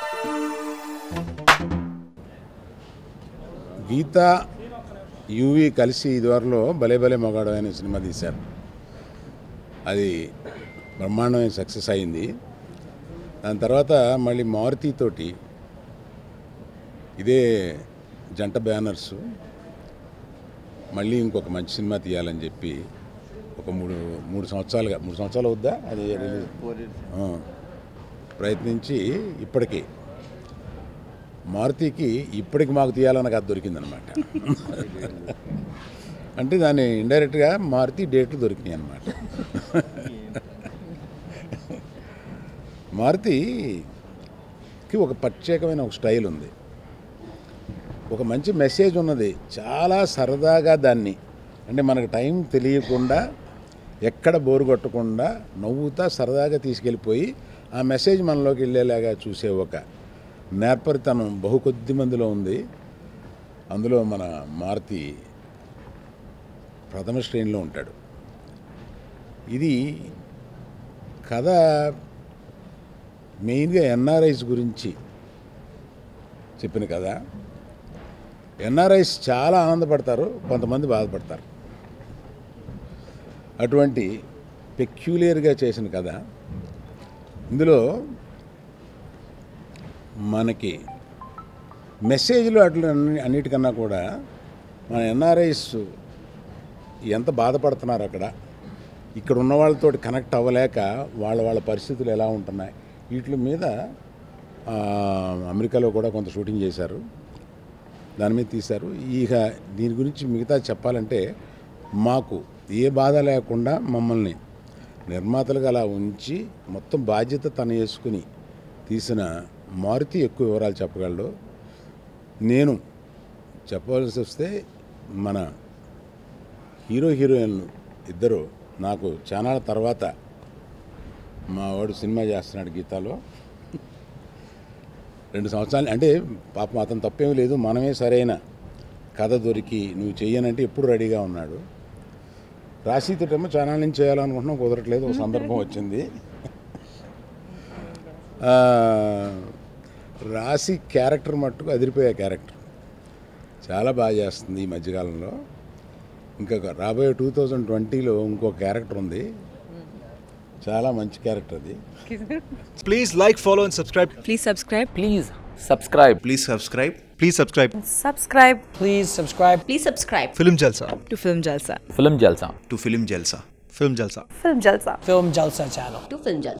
గీత UV కలిసి ఇదివరలో భలే భలే మగాడు అనే సినిమా తీశారు అది బ్రహ్మాండమైన సక్సెస్ అయింది దాని తర్వాత మళ్ళీ మారుతితోటి ఇదే జంట బ్యానర్స్ మళ్ళీ ఇంకొక మంచి సినిమా తీయాలని చెప్పి ఒక మూడు మూడు సంవత్సరాలుగా మూడు సంవత్సరాలు అవుద్దా అది రిలీజ్ ఆ, ప్రయత్నించి ఇప్పటికీ మారుతికి ఇప్పటికి మాకు తీయాలని అది దొరికిందనమాట అంటే దాన్ని ఇండైరెక్ట్గా మారుతి డేట్లు దొరికినాయి అనమాట మారుతికి ఒక ప్రత్యేకమైన ఒక స్టైల్ ఉంది ఒక మంచి మెసేజ్ ఉన్నది చాలా సరదాగా దాన్ని అంటే మనకు టైం తెలియకుండా ఎక్కడ బోరు కొట్టకుండా నవ్వుతా సరదాగా తీసుకెళ్ళిపోయి ఆ మెసేజ్ మనలోకి వెళ్ళేలాగా చూసే ఒక నేర్పరితనం బహు కొద్ది మందిలో ఉంది అందులో మన మారుతి ప్రథమ శ్రేణిలో ఉంటాడు ఇది కథ మెయిన్గా ఎన్ఆర్ఐస్ గురించి చెప్పిన కథ ఎన్ఆర్ఐస్ చాలా ఆనందపడతారు కొంతమంది బాధపడతారు అటువంటి పెక్యులియర్గా చేసిన కథ ఇందులో మనకి మెసేజ్లు అట్లా అన్ని- అన్నిటికన్నా కూడా మన ఎన్ఆర్ఐస్ ఎంత బాధపడుతున్నారు అక్కడ ఇక్కడ ఉన్న వాళ్ళతో కనెక్ట్ అవ్వలేక వాళ్ళ వాళ్ళ పరిస్థితులు ఎలా ఉంటున్నాయి వీటి మీద ఆ, అమెరికాలో కూడా కొంత షూటింగ్ చేశారు దాని మీద తీశారు ఇక దీని గురించి మిగతా చెప్పాలంటే మాకు ఏ బాధ లేకుండా మమ్మల్ని నిర్మాతలుగా అలా ఉంచి మొత్తం బాధ్యత తను వేసుకుని తీసిన మారుతి ఎక్కువ వివరాలు చెప్పగలడు నేను చెప్పవలసి వస్తే మన హీరో హీరోయిన్లు ఇద్దరు నాకు చాలా తర్వాత మా వాడు సినిమా చేస్తున్నాడు గీతాలో రెండు సంవత్సరాలు అంటే పాపం అతను తప్పేమీ లేదు మనమే సరైన కథ దొరికి నువ్వు చెయ్యనంటే ఎప్పుడు రెడీగా ఉన్నాడు రాశితోటేమో చాలా నుంచి చేయాలనుకుంటున్నాం కుదరట్లేదు ఒక సందర్భం వచ్చింది ఆ, రాశి క్యారెక్టర్ మట్టుకు అదిరిపోయే క్యారెక్టర్ చాలా బాగా చేస్తుంది ఈ మధ్యకాలంలో ఇంకా రాబోయే టూ థౌజండ్ ట్వంటీలో ఇంకో క్యారెక్టర్ ఉంది చాలా మంచి క్యారెక్టర్ అది Please like, follow, and subscribe. Please subscribe. Please subscribe. Please subscribe. Please subscribe Subscribe Please subscribe Please subscribe Film Jalsa to Film Jalsa. Film Jalsa. to Film Jalsa. Film Jalsa. Film Jalsa. Film Jalsa channel. To Film Jalsa.